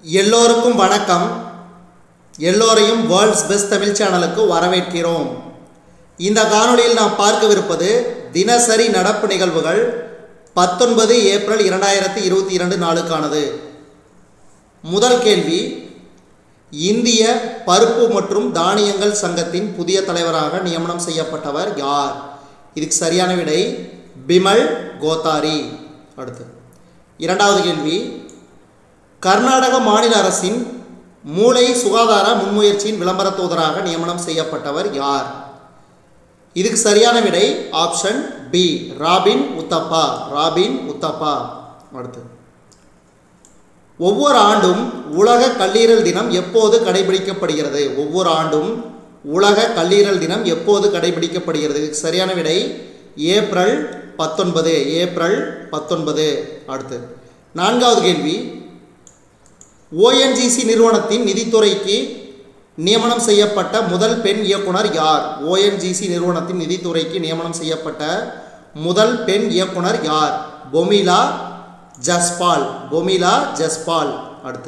எல்லோருக்கும் வணக்கம் எல்லோரையும் வேர்ல்ட்ஸ் பெஸ்ட் தமிழ் சேனலுக்கு வரவேற்கிறோம் இந்த காணொளியில் நாம் பார்க்கவிருப்பது தினசரி நடப்பு நிகழ்வுகள் பத்தொன்பது ஏப்ரல் இரண்டாயிரத்தி இருபத்தி இரண்டு நாளுக்கானது முதல் கேள்வி இந்திய பருப்பு மற்றும் தானியங்கள் சங்கத்தின் புதிய தலைவராக நியமனம் செய்யப்பட்டவர் யார் இதுக்கு சரியான விடை பிமல் கோத்தாரி அடுத்து இரண்டாவது கேள்வி கர்நாடக மாநில அரசின் மூளை சுகாதார முன்முயற்சியின் விளம்பர தூதராக நியமனம் செய்யப்பட்டவர் யார் இதுக்கு சரியான விடை option B Robin Uthappa Robin Uthappa அடுத்து ஒவ்வொரு ஆண்டும் உலக கல்லீரல் தினம் எப்போது கடைபிடிக்கப்படுகிறது ஒவ்வொரு ஆண்டும் உலக கல்லீரல் தினம் எப்போது கடைபிடிக்கப்படுகிறது இதுக்கு சரியான விடை ஏப்ரல் பத்தொன்பது ஏப்ரல் பத்தொன்பது அடுத்து நான்காவது கேள்வி ஓஎன்ஜிசி நிறுவனத்தின் நிதித்துறைக்கு நியமனம் செய்யப்பட்ட முதல் பெண் இயக்குனர் யார் ஓஎன்ஜிசி நிறுவனத்தின் நிதித்துறைக்கு நியமனம் செய்யப்பட்ட முதல் பெண் இயக்குனர் யார் பொமிலா ஜஸ்பால் பொமிலா ஜஸ்பால் அடுத்து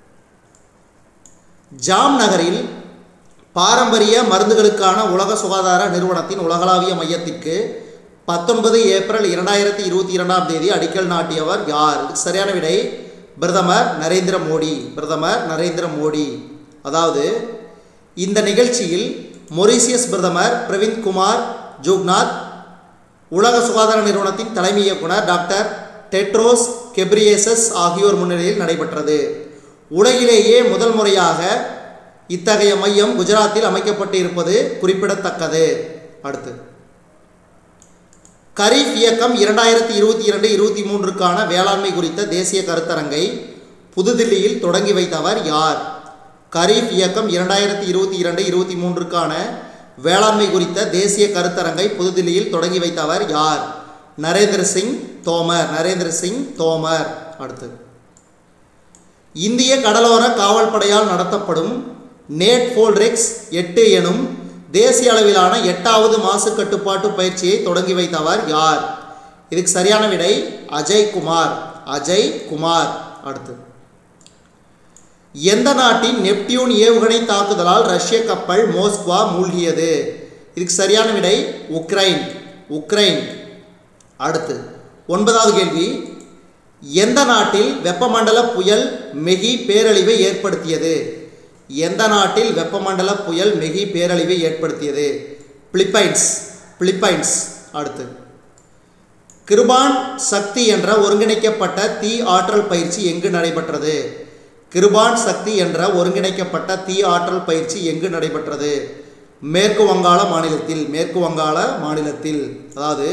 ஜாம் நகரில் பாரம்பரிய மருந்துகளுக்கான உலக சுகாதார நிறுவனத்தின் உலகளாவிய மையத்திற்கு பத்தொன்பது ஏப்ரல் இரண்டாயிரத்தி இருபத்தி இரண்டாம் தேதி அடிக்கல் நாட்டியவர் யார் இதுக்கு சரியான விடை பிரதமர் நரேந்திர மோடி பிரதமர் நரேந்திர மோடி அதாவது இந்த நிகழ்ச்சியில் மொரீசியஸ் பிரதமர் பிரவீன் குமார் ஜூக்நாத் உலக சுகாதார நிறுவனத்தின் தலைமை இயக்குனர் டாக்டர் டெட்ரோஸ் கெப்ரியேசஸ் ஆகியோர் முன்னிலையில் நடைபெற்றது உலகிலேயே முதல் முறையாக இத்தகைய மையம் குஜராத்தில் அமைக்கப்பட்டு இருப்பது குறிப்பிடத்தக்கது அடுத்து கரீஃப் இயக்கம் இரண்டாயிரத்தி இருபத்தி இரண்டு இருபத்தி மூன்றுக்கான வேளாண்மை குறித்த தேசிய கருத்தரங்கை புதுதில்லியில் தொடங்கி வைத்தவர் யார் கரீஃப் இயக்கம் இரண்டாயிரத்தி இருபத்தி இரண்டு இருபத்தி மூன்றுக்கான வேளாண்மை குறித்த தேசிய கருத்தரங்கை புதுதில்லியில் தொடங்கி வைத்தவர் யார் நரேந்திர சிங் தோமர் நரேந்திர சிங் தோமர் அடுத்து இந்திய கடலோர காவல் படையால் நடத்தப்படும் நேட் ஃபோல்ரெக்ஸ் எட்டு எனும் தேசிய அளவிலான எட்டாவது மாசு கட்டுப்பாட்டு பயிற்சியை தொடங்கி வைத்தவர் யார் இதுக்கு சரியான விடை அஜய் குமார் அஜய் குமார் அடுத்து எந்த நாட்டின் நெப்டியூன் ஏவுகணை தாக்குதலால் ரஷ்ய கப்பல் மோஸ்குவா மூழ்கியது இதுக்கு சரியான விடை உக்ரைன் உக்ரைன் அடுத்து ஒன்பதாவது கேள்வி எந்த நாட்டில் வெப்பமண்டல புயல் மெகி பேரழிவை ஏற்படுத்தியது எந்த நாட்டில் வெப்பமண்டல புயல் மெகி பேரழிவை ஏற்படுத்தியது பிலிப்பைன்ஸ் பிலிப்பைன்ஸ் அடுத்து கிருபான் சக்தி என்ற ஒருங்கிணைக்கப்பட்ட தீ ஆற்றல் பயிற்சி எங்கு நடைபெற்றது கிருபான் சக்தி என்ற ஒருங்கிணைக்கப்பட்ட தீ ஆற்றல் பயிற்சி எங்கு நடைபெற்றது மேற்கு வங்காள மாநிலத்தில் மேற்கு வங்காள மாநிலத்தில் அதாவது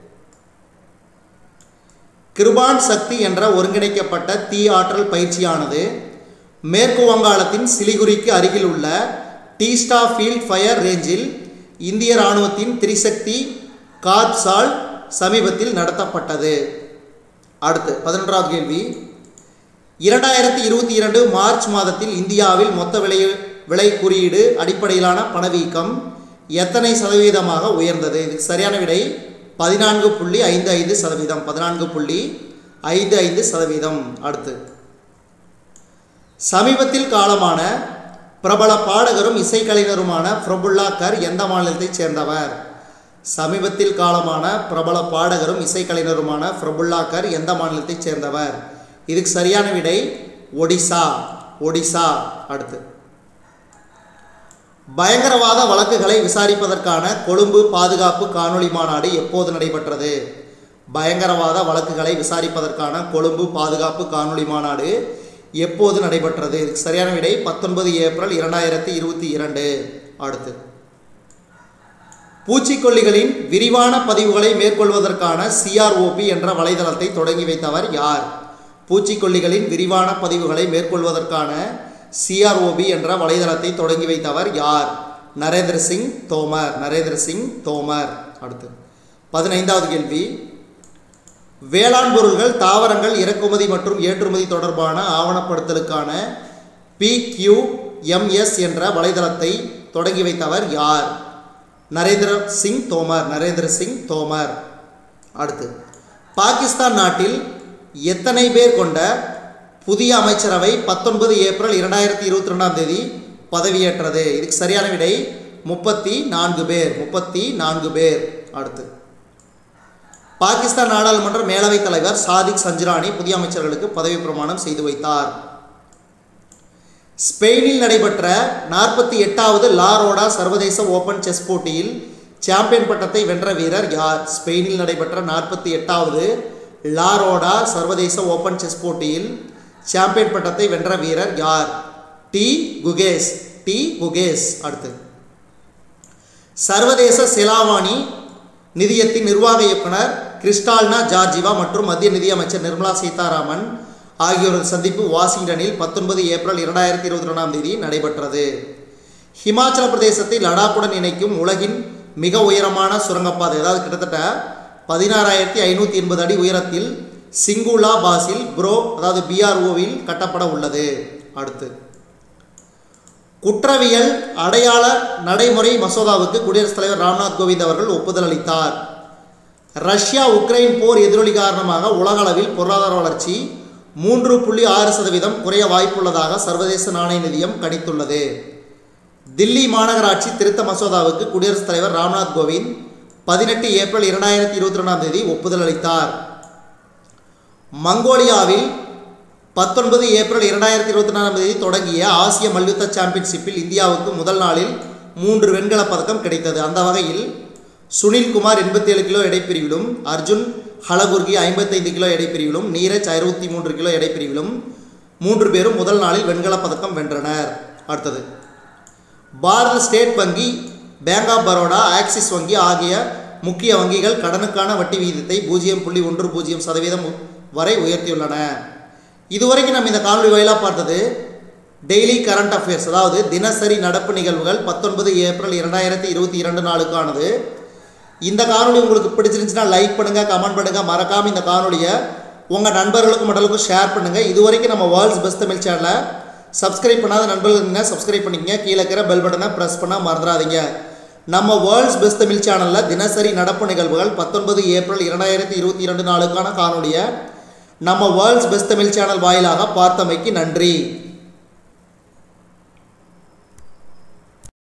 கிருபான் சக்தி என்ற ஒருங்கிணைக்கப்பட்ட தீ ஆற்றல் பயிற்சியானது மேற்கு வங்காளத்தின் சிலிகுரிக்கு அருகில் உள்ள டீஸ்டா ஃபீல்ட் ஃபயர் ரேஞ்சில் இந்திய இராணுவத்தின் திரிசக்தி கார்ப்ஸால் சமீபத்தில் நடத்தப்பட்டது அடுத்து பதினொன்றாவது கேள்வி இரண்டாயிரத்தி இருபத்தி இரண்டு மார்ச் மாதத்தில் இந்தியாவில் மொத்த விலை விலை குறியீடு அடிப்படையிலான பணவீக்கம் எத்தனை சதவீதமாக உயர்ந்தது இதுக்கு சரியான விடை பதினான்கு புள்ளி ஐந்து ஐந்து சதவீதம் பதினான்கு புள்ளி ஐந்து ஐந்து சதவீதம் அடுத்து சமீபத்தில் காலமான பிரபல பாடகரும் இசைக்கலைஞருமான பிரபுல்லா கர் எந்த மாநிலத்தைச் சேர்ந்தவர் சமீபத்தில் காலமான பிரபல பாடகரும் இசைக்கலைஞருமான பிரபுல்லா கர் எந்த மாநிலத்தைச் சேர்ந்தவர் இதுக்கு சரியான விடை ஒடிசா ஒடிசா அடுத்து பயங்கரவாத வழக்குகளை விசாரிப்பதற்கான கொழும்பு பாதுகாப்பு காணொளி மாநாடு எப்போது நடைபெற்றது பயங்கரவாத வழக்குகளை விசாரிப்பதற்கான கொழும்பு பாதுகாப்பு காணொளி மாநாடு எப்போது நடைபெற்றது இதுக்கு சரியான விடை பத்தொன்பது ஏப்ரல் இரண்டாயிரத்தி இருபத்தி இரண்டு அடுத்து பூச்சிக்கொல்லிகளின் விரிவான பதிவுகளை மேற்கொள்வதற்கான சிஆர்ஓபி என்ற வலைதளத்தை தொடங்கி வைத்தவர் யார் பூச்சிக்கொல்லிகளின் விரிவான பதிவுகளை மேற்கொள்வதற்கான சிஆர்ஓபி என்ற வலைதளத்தை தொடங்கி வைத்தவர் யார் நரேந்திர சிங் தோமர் நரேந்திர சிங் தோமர் அடுத்து பதினைந்தாவது கேள்வி வேளாண் பொருள்கள் தாவரங்கள் இறக்குமதி மற்றும் ஏற்றுமதி தொடர்பான ஆவணப்படுத்தலுக்கான பிக்யூஎம்எஸ் என்ற வலைதளத்தை தொடங்கி வைத்தவர் யார் நரேந்திர சிங் தோமர் நரேந்திர சிங் தோமர் அடுத்து பாகிஸ்தான் நாட்டில் எத்தனை பேர் கொண்ட புதிய அமைச்சரவை பத்தொன்பது ஏப்ரல் இரண்டாயிரத்தி இருபத்தி ரெண்டாம் தேதி பதவியேற்றது இதுக்கு சரியான விடை முப்பத்தி நான்கு பேர் முப்பத்தி நான்கு பேர் அடுத்து பாகிஸ்தான் நாடாளுமன்ற மேலவைத் தலைவர் சாதிக் சஞ்சிரானி புதிய அமைச்சர்களுக்கு பதவி பிரமாணம் செய்து வைத்தார் ஸ்பெயினில் நடைபெற்ற நாற்பத்தி எட்டாவது லாரோடா சர்வதேச ஓபன் செஸ் போட்டியில் சாம்பியன் பட்டத்தை வென்ற வீரர் யார் ஸ்பெயினில் நடைபெற்ற நாற்பத்தி எட்டாவது லாரோடா சர்வதேச ஓபன் செஸ் போட்டியில் சாம்பியன் பட்டத்தை வென்ற வீரர் யார் டி குகேஸ் டி குகேஸ் அடுத்து சர்வதேச செலாவாணி நிதியத்தின் நிர்வாக இயக்குனர் கிறிஸ்டால்னா ஜார்ஜிவா மற்றும் மத்திய நிதியமைச்சர் நிர்மலா சீதாராமன் ஆகியோரது சந்திப்பு வாஷிங்டனில் பத்தொன்பது ஏப்ரல் இரண்டாயிரத்தி இருபத்தி ரெண்டாம் தேதி நடைபெற்றது ஹிமாச்சல பிரதேசத்தை லடாக்குடன் இணைக்கும் உலகின் மிக உயரமான சுரங்கப்பாதை அதாவது கிட்டத்தட்ட பதினாறாயிரத்தி ஐநூற்றி எண்பது அடி உயரத்தில் சிங்குலா பாசில் ப்ரோ அதாவது பிஆர்ஓவில் கட்டப்பட உள்ளது அடுத்து குற்றவியல் அடையாள நடைமுறை மசோதாவுக்கு குடியரசுத் தலைவர் ராம்நாத் கோவிந்த் அவர்கள் ஒப்புதல் அளித்தார் ரஷ்யா உக்ரைன் போர் எதிரொலி காரணமாக உலகளவில் பொருளாதார வளர்ச்சி மூன்று புள்ளி ஆறு சதவீதம் குறைய வாய்ப்புள்ளதாக சர்வதேச நாணய நிதியம் கணித்துள்ளது தில்லி மாநகராட்சி திருத்த மசோதாவுக்கு குடியரசுத் தலைவர் ராம்நாத் கோவிந்த் பதினெட்டு ஏப்ரல் இரண்டாயிரத்தி இருபத்தி ரெண்டாம் தேதி ஒப்புதல் அளித்தார் மங்கோலியாவில் பத்தொன்பது ஏப்ரல் இரண்டாயிரத்தி இருபத்தி நாலாம் தேதி தொடங்கிய ஆசிய மல்யுத்த சாம்பியன்ஷிப்பில் இந்தியாவுக்கு முதல் நாளில் மூன்று வெண்கலப் பதக்கம் கிடைத்தது அந்த வகையில் சுனில்குமார் எண்பத்தி ஏழு கிலோ எடைப்பிரிவிலும் அர்ஜுன் ஹலகுர்கி ஐம்பத்தைந்து கிலோ எடைப்பிரிவிலும் நீரஜ் அறுபத்தி மூன்று கிலோ எடைப்பிரிவிலும் மூன்று பேரும் முதல் நாளில் வெண்கலப் பதக்கம் வென்றனர் அடுத்தது பாரத ஸ்டேட் வங்கி பேங்க் ஆஃப் பரோடா ஆக்சிஸ் வங்கி ஆகிய முக்கிய வங்கிகள் கடனுக்கான வட்டி விகிதத்தை பூஜ்ஜியம் புள்ளி ஒன்று பூஜ்ஜியம் சதவீதம் வரை உயர்த்தியுள்ளன இதுவரைக்கும் நம்ம இந்த காணொலி வாயிலாக பார்த்தது டெய்லி கரண்ட் அஃபேர்ஸ் அதாவது தினசரி நடப்பு நிகழ்வுகள் பத்தொன்பது ஏப்ரல் இரண்டாயிரத்தி இருபத்தி இரண்டு நாளுக்கானது இந்த காணொலி உங்களுக்கு பிடிச்சிருந்துச்சுன்னா லைக் பண்ணுங்கள் கமெண்ட் பண்ணுங்கள் மறக்காமல் இந்த காணொலியை உங்கள் நண்பர்களுக்கும் மடலுக்கும் ஷேர் பண்ணுங்கள் இதுவரைக்கும் நம்ம வேர்ல்ட்ஸ் பெஸ்ட் தமிழ் சேனலை சப்ஸ்கிரைப் பண்ணாத நண்பர்கள் இருந்தால் சப்ஸ்கிரைப் பண்ணிக்கங்க கீழே இருக்கிற பெல் பட்டனை ப்ரெஸ் பண்ண மறந்துடாதீங்க நம்ம வேர்ல்ட்ஸ் பெஸ்ட் தமிழ் சேனலில் தினசரி நடப்பு நிகழ்வுகள் பத்தொன்பது ஏப்ரல் இரண்டாயிரத்தி இருபத்தி இரண்டு நாளுக்கான காணொலியை நம்ம வேர்ல்ட்ஸ் பெஸ்ட் தமிழ் சேனல் வாயிலாக பார்த்தமைக்கு நன்றி